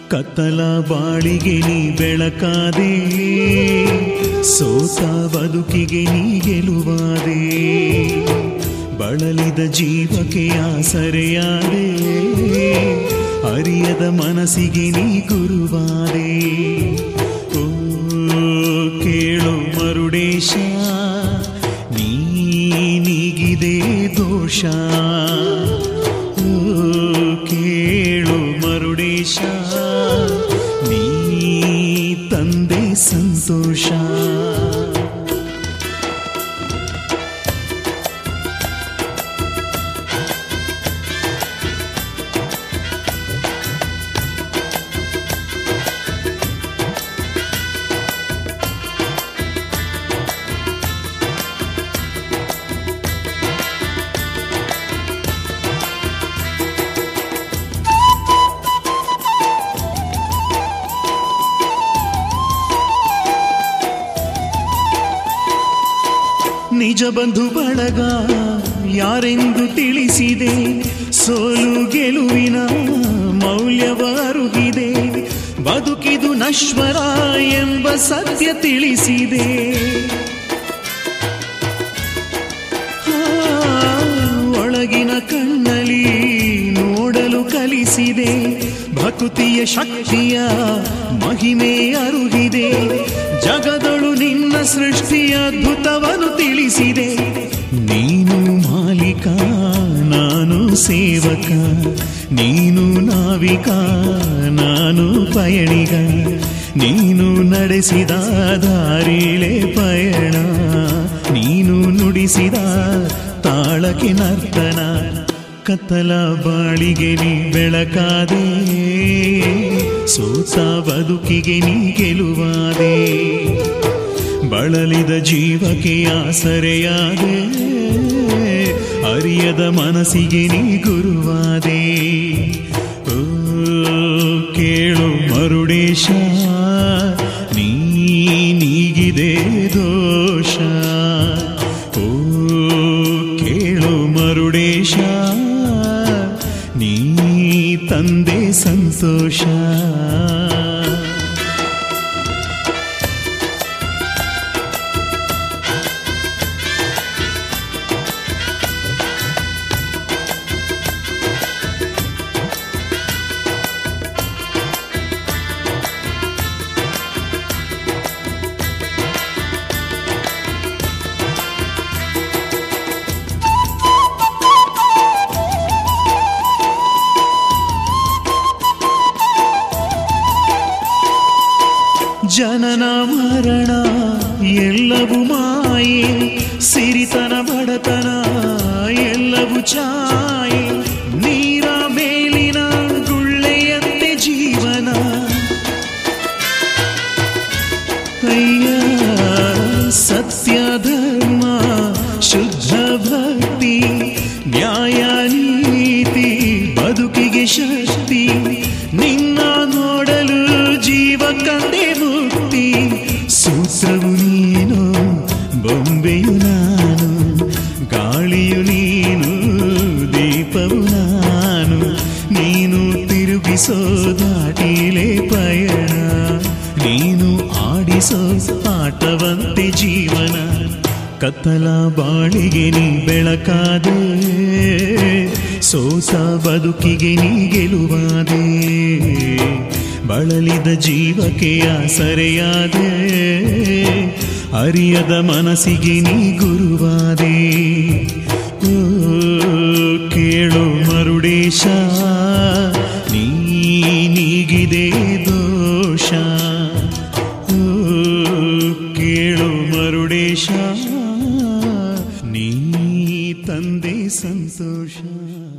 ಕತ್ತಲ ಬಾಳಿಗೆ ನೀ ಬೆಳಕಾದೆ ಸೋತ ಬದುಕಿಗೆ ನೀ ಗೆಲುವಾದೆ ಬಳಲಿದ ಜೀವಕ್ಕೆ ಆಸರೆಯಾದೆ ಅರಿಯದ ಮನಸ್ಸಿಗೆ ನೀ ಗುರುವಾದೆ ಓ ಕೇಳು ಮರುಡೇಶ ನೀ ನೀಗಿದೆ ದೋಷ ಓ ಕೇಳು ಮರುಡೇಶ ನೀ ತಂದೆ ಸಂತೋಷ ನಿಜ ಬಂಧು ಬಳಗ ಯಾರೆಂದು ತಿಳಿಸಿದೆ ಸೋಲು ಗೆಲುವಿನ ಮೌಲ್ಯವ ಅರುಗಿದೆ ಬದುಕಿದು ನಶ್ವರ ಎಂಬ ಸತ್ಯ ತಿಳಿಸಿದೆ ಆ, ಒಳಗಿನ ಕಣ್ಣಲ್ಲಿ ನೋಡಲು ಕಲಿಸಿದೆ ಭಕುತಿಯ ಶಕ್ತಿಯ ಮಹಿಮೆ ಅರುಗಿದೆ ಜಗದಳು ನಿನ್ನ ಸೃಷ್ಟಿಯ ಅದ್ಭುತವನ್ನು ತಿಳಿಸಿದೆ ನೀನು ಮಾಲೀಕ ನಾನು ಸೇವಕ ನೀನು ನಾವಿಕ ನಾನು ಪಯಣಿಗ ನೀನು ನಡೆಸಿದ ದಾರಿಲೆ ಪಯಣ ನೀನು ನುಡಿಸಿದ ತಾಳಕ್ಕೆ ನರ್ತನ ಕತ್ತಲ ಬಾಳಿಗೆ ನೀ ಬೆಳಕಾದೆ ಸೋತ ಬದುಕಿಗೆ ನೀ ಗೆಲುವಾದೆ ಬಳಲಿದ ಜೀವಕ್ಕೆ ಆಸರೆಯಾದೆ ಅರಿಯದ ಮನಸ್ಸಿಗೆ ನೀ ಗುರುವಾದೆ ಓ ಕೇಳು ಮರುಡೇಶ ನೀ ನೀಗಿದೆ ದೋಷ ಓ ಕೇಳು ಮರುಡೇಶ ನೀ ತಂದೆ ಸಂತೋಷ ಜನನ ಮರಣ ಎಲ್ಲವೂ ಮಾಯೆ ಸಿರಿತನ ಬಡತನ ಎಲ್ಲವೂ ಛಾಯೆ ನೀರ ಮೇಲಿನ ಗುಳ್ಳೆಯಂತೆ ಜೀವನ ಅಯ್ಯ ಸತ್ಯ ಧರ್ಮ ಶುದ್ಧ ಭಕ್ತಿ ನ್ಯಾಯ ನೀತಿ ಬದುಕಿಗೆ ಶಕ್ತಿ ನಿನ್ನ ನೋಡಲು ಜೀವ ಕಂಡೆ ಮುಕ್ತಿ ಸೂತ್ರವು ನೀನು ಬೊಂಬೆಯು ನಾನು ಗಾಳಿಯು ನೀನು ದೀಪವು ನಾನು ನೀನು ತಿರುಗಿಸೋ ದಾಟಿಲೆ ಪಯಣ ನೀನು ಆಡಿಸೋ ಆಟವಂತೆ ಜೀವನ ಕತ್ತಲ ಬಾಳಿಗೆ ನೀ ಬೆಳಕಾದೆ ಸೋಸ ಬದುಕಿಗೆ ನೀ ಗೆಲುವಾದೆ ಬಳಲಿದ ಜೀವಕ್ಕೆ ಆಸರೆಯಾದೆ ಅರಿಯದ ಮನಸ್ಸಿಗೆ ನೀ ಗುರುವಾದೆ ಓ ಕೇಳು ಮರುಡೇಶ ನೀ ನೀಗಿದೆ ದೋಷ ಓ ಕೇಳು ಮರುಡೇಶ ನೀ ತಂದೆ ಸಂತೋಷ